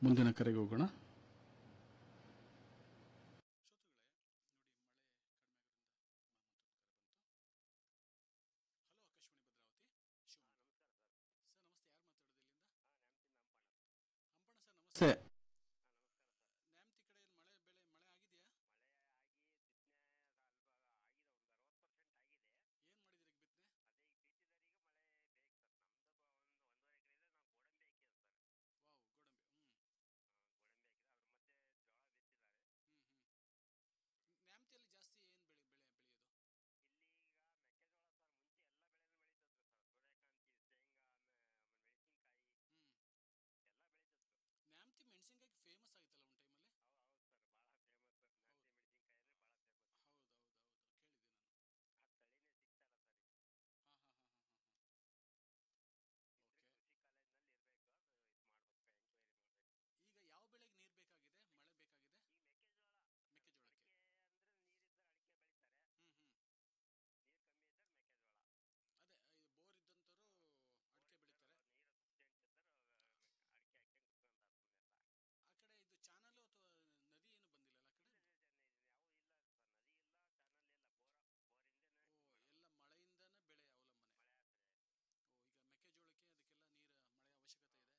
ಮುಂದಿನ ಕರೆಗೆ ಹೋಗೋಣ ನಮಸ್ತೆ ನ್ಯಾಮತಿ ಕಡೆ ಮಳೆ ಬೆಳೆ ಮಳೆ ಆಗಿದೆಯಾ ಏನು ಮಾಡಿದಿರಿ ಬಿತ್ತನೆ ವಾವ್ ಗೋಡಂಬಿ ಹ್ಞೂ ಹ್ಞೂ ಹ್ಞೂ ನ್ಯಾಮತಿಯಲ್ಲಿ ಜಾಸ್ತಿ ಏನು ಬೆಳೆ ಬೆಳೆ ಬೆಳೆಯೋದು ಹ್ಞೂ ನ್ಯಾಮತಿ ಮೆಣಸಿನ್ಕಾಯಿ ಫೇಮಸ್ ಆಗಿತ್ತಲ್ಲ ಒಂದು ಟೈಮಲ್ಲಿ ಹೌದು ಹೌದು ಹೌದು ಕೇಳಿದ್ದೆ ನಾನು ಹಾಂ ಹಾಂ ಹಾಂ ಹಾಂ ಹಾಂ ಓಕೆ ಈಗ ಯಾವ ಬೆಳೆಗೆ ನೀರು ಬೇಕಾಗಿದೆ ಮಳೆ ಬೇಕಾಗಿದೆ ಮೆಕ್ಕೆಜೋಳಕ್ಕೆ ಹ್ಞೂ ಹ್ಞೂ ಅದೇ ಇದು ಬೋರ್ ಇದ್ದಂಥವ್ರು ಅಡಿಕೆ ಬೆಳಿತಾರೆ ಆ ಕಡೆ ಇದು ಚಾನಲ್ ಅಥವಾ ನದಿ ಏನು ಬಂದಿಲ್ಲಲ್ಲ ಆ ಕಡೆ ಓ ಎಲ್ಲ ಮಳೆಯಿಂದನೇ ಬೆಳೆ ಅವಲಂಬನೆ ಓ ಈಗ ಮೆಕ್ಕೆಜೋಳಕ್ಕೆ ಅದಕ್ಕೆಲ್ಲ ನೀರು ಮಳೆ ಅವಶ್ಯಕತೆ ಇದೆ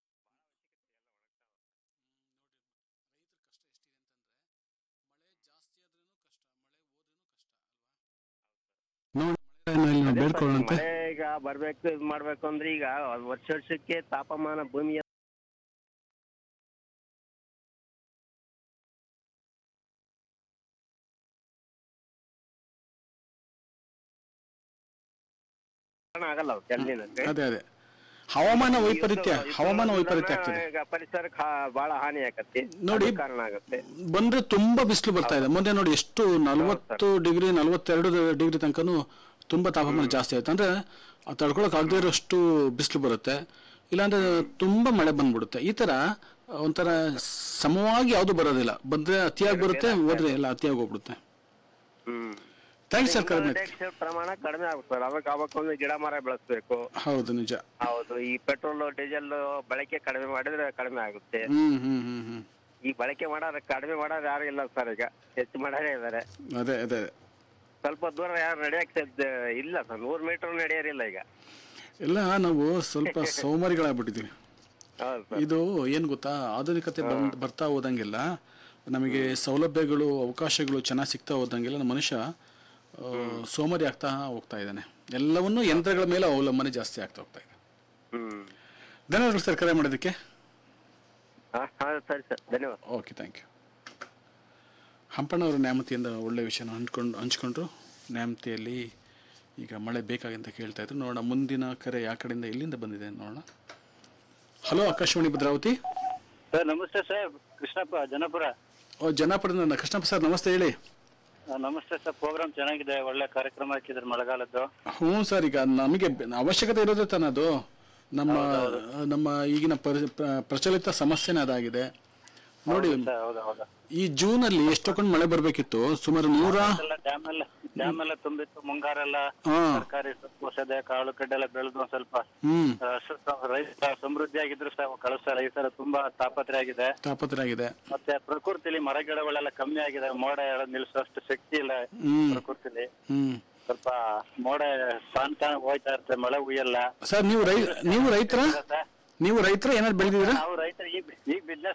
ಹ್ಮ್, ನೋಡ್ರಿ ರೈತರ ಕಷ್ಟ ಎಷ್ಟಿದೆ ಅಂತಂದ್ರೆ ಮಳೆ ಜಾಸ್ತಿ ಆದ್ರೂ ಕಷ್ಟ ಮಳೆ ಹೋದ್ರೂ ಕಷ್ಟ ಅಲ್ವಾ ನೋಡಿ ಮಳೆ ಬೇಡ್ಕೊಳ್ಳೋಣಂತೆ ಮಳೆ ಈಗ ಬರ್ಬೇಕು ಇದು ಮಾಡ್ಬೇಕು ಅಂದ್ರೆ ಈಗ ವರ್ಷ ವರ್ಷಕ್ಕೆ ತಾಪಮಾನ ಭೂಮಿಯ ಆಗಲ್ಲ ಅವು ಜಲ್ದಿನಲ್ಲಿ. ಅದೇ ಅದೇ ಹವಾಮಾನ ವೈಪರೀತ್ಯ ಇದು- ಹವಾಮಾನ ಇದು ವೈಪರೀತ್ಯ ನಮ್ಮ ಆಗ್ತದೆ ಈಗ ಪರಿಸರಕ್ಕೆ ಹಾ- ಬಹಳ ಹಾನಿ ಆಗತ್ತೆ ನೋಡಿ. ಅದು ಕಾರಣ ಆಗತ್ತೆ ಬಂದ್ರೆ ತುಂಬಾ ಬಿಸಿಲು ಬರ್ತಾ ಇದೆ ಮುಂದೆ ನೋಡಿ ಎಷ್ಟು ನಲವತ್ತು ಡಿಗ್ರಿ ನಲವತ್ತೆರಡು ಡಿಗ್ರಿ ತನಕನೂ ತುಂಬಾ ತಾಪಮಾನ ಜಾಸ್ತಿ ಆಯ್ತು ಅಂದ್ರೆ ಅದು ತಡ್ಕೊಳಕ್ ಆಗದೇ ಇರೋಷ್ಟು ಬಿಸಿಲು ಬರುತ್ತೆ ಇಲ್ಲಾಂದ್ರೆ ತುಂಬಾ ಮಳೆ ಬಂದ್ಬಿಡುತ್ತೆ ಈ ತರ ಒಂಥರ ಸಮವಾಗಿ ಯಾವುದು ಬರೋದಿಲ್ಲ ಬಂದ್ರೆ ಅತಿಯಾಗಿ ಬರುತ್ತೆ ಹೋದ್ರೆ ಎಲ್ಲ ಅತಿಯಾಗಿ ಹೋಗ್ಬಿಡುತ್ತೆ ಹ್ಮ್ ಥ್ಯಾಂಕ್ಸ್ ಸರ್ ಕಡಿಮೆ ಡೈಆಕ್ಸೈಡ್ ಪ್ರಮಾಣ ಕಡಿಮೆ ಆಗುತ್ತೆ ಸರ್ ಅವಾಗ ಅವಾಗ ಒಂದು ಗಿಡ ಮರ ಬೆಳೆಸ್ಬೇಕು ಹೌದು ನಿಜ ಹೌದು ಈ ಪೆಟ್ರೋಲ್ ಡೀಸೆಲ್ ಬಳಕೆ ಕಡಿಮೆ ಮಾಡಿದ್ರೆ ಕಡಿಮೆ ಆಗುತ್ತೆ ಹ್ಮ್ ಹ್ಮ್ ಹ್ಮ್ ಹ್ಮ್ ಈ ಬಳಕೆ ಮಾಡೋರು ಕಡಿಮೆ ಮಾಡೋರು ಯಾರು ಇಲ್ಲ ಸರ್ ಈಗ ಹೆಚ್ಚು ಮಾಡೋರೇ ಇದಾರೆ ಅದೇ ಅದೇ ಸ್ವಲ್ಪ ದೂರ ಯಾರು ನಡೆಯಕ್ ಸಾಧ್ಯ ಇಲ್ಲ ಸರ್ ನೂರು ಮೀಟರ್ ನಡೆಯೋರಿಲ್ಲ ಈಗ ಎಲ್ಲ ನಾವು ಸ್ವಲ್ಪ ಸೋಮಾರಿಗಳಾಗ್ಬಿಟ್ಟಿದ್ದೀವಿ ಹೌದು ಸರ್ ಇದು ಏನು ಗೊತ್ತಾ ಆಧುನಿಕತೆ ಬಂದ್ ಬರ್ತಾ ಹೋದಂಗೆಲ್ಲ ನಮಗೆ ಸೌಲಭ್ಯಗಳು ಅವಕಾಶಗಳು ಚೆನ್ನಾಗಿ ಸಿಗ್ತಾ ಹೋದಂಗೆಲ್ಲ ನಮ್ಮ ಮನುಷ್ಯ ಆ, ಸೋಮಾರಿ ಆಗ್ತಾ ಹೋಗ್ತಾ ಇದ್ದಾನೆ ಎಲ್ಲವನ್ನೂ ಯಂತ್ರಗಳ ಮೇಲೆ ಅವಲಂಬನೆ ಜಾಸ್ತಿ ಆಗ್ತಾ ಹೋಗ್ತಾ ಇದೆ ಹ್ಮ್ ಧನ್ಯವಾದಗಳು ಸರ್ ಕರೆ ಮಾಡೋದಕ್ಕೆ ಹಾ ಹಾ ಸರಿ ಸರ್ ಧನ್ಯವಾದ ಓಕೆ ಥ್ಯಾಂಕ್ ಯು ಹಂಪಣ್ಣವರು ನ್ಯಾಮತಿಯಿಂದ ಒಳ್ಳೆಯ ವಿಷಯನ ಹಂಚ್ಕೊಂಡು ಹಂಚ್ಕೊಂಡ್ರು ನ್ಯಾಮತಿಯಲ್ಲಿ ಈಗ ಮಳೆ ಬೇಕಾಗಿಂತ ಕೇಳ್ತಾ ಇದ್ರು ನೋಡೋಣ ಮುಂದಿನ ಕರೆ ಯಾವ ಕಡೆಯಿಂದ ಎಲ್ಲಿಂದ ಬಂದಿದೆ ನೋಡೋಣ ಹಲೋ ಆಕಾಶವಾಣಿ ಭದ್ರಾವತಿ ಸರ್ ನಮಸ್ತೆ ಸರ್ ಕೃಷ್ಣಪ್ಪ ಜನಪುರ ಓ ಜನಾಪುರದಿಂದ ಕೃಷ್ಣಪ್ಪ ಸರ್ ನಮಸ್ತೆ ಹೇಳಿ ಆ, ನಮಸ್ತೆ ಸರ್ ಪ್ರೋಗ್ರಾಮ್ ಚೆನ್ನಾಗಿದೆ ಒಳ್ಳೆ ಕಾರ್ಯಕ್ರಮ ಹಾಕಿದ್ರು ಮಳೆಗಾಲದ್ದು ಹ್ಞೂ ಸರ್ ಈಗ ನಮಗೆ ಬೆ- ಅವಶ್ಯಕತೆ ಇರೋದೇ ತಾನೆ ಅದು ನಮ್ಮ ನಮ್ಮ ಈಗಿನ ಪರಿ- ಪ್ರ- ಪ್ರಚಲಿತ ಸಮಸ್ಯೆನೇ ಅದಾಗಿದೆ ನೋಡಿ ಸರ್ ಹೌದು ಹೌದು ಈ ಜೂನಲ್ಲಿ ಎಷ್ಟೊಂದು ಮಳೆ ಬರಬೇಕಿತ್ತು ಸುಮಾರು ನೂರ ಡ್ಯಾಮ್ ಎಲ್ಲ ಡ್ಯಾಮ್ ಎಲ್ಲ ತುಂಬಿತ್ತು ಮುಂಗಾರೆಲ್ಲ ಹಾ ತರಕಾರಿ ಸೊಪ್ಪು ಸದೆ ಕಾಳು ಕಡ್ಡೆ ಎಲ್ಲ ಬೆಳೆದು ಒಂದ್ ಸ್ವಲ್ಪ ಹ್ಮ್ ಆ, ಸ- ಸ- ರೈತ ಸಮೃದ್ಧಿ ಆಗಿದ್ರು ಸಹ ಕಳಿಸ ರೈತರ ತುಂಬಾ ತಾಪತ್ರೆ ಆಗಿದೆ ತಾಪತ್ರೆ ಆಗಿದೆ ಮತ್ತೆ ಪ್ರಕೃತಿಲಿ ಮರ ಗಿಡಗಳೆಲ್ಲ ಕಮ್ಮಿ ಆಗಿದೆ ಮೋಡ ಎಳೆದ್ ನಿಲ್ಸೋಷ್ಟು ಶಕ್ತಿ ಇಲ್ಲ ಹ್ಮ್ ಪ್ರಕೃತಿಲಿ ಹ್ಮ್ ಸ್ವಲ್ಪ ಮೋಡ ತಾನ್ ತಾನ್ ಹೋಯ್ತಾ ಇರುತ್ತೆ ಮಳೆ ಉಯ್ಯಲ್ಲ ಸರ್ ನೀವು ರೈ ನೀವು ರೈತರ ಸರ್, ನೀವು ರೈತರ ಏನಾದ್ರು ಬೆಳೆದಿದ್ದೀರಾ ನಾವು ರೈತರು ಈಗ ಈಗ ಬಿಸ್ನೆಸ್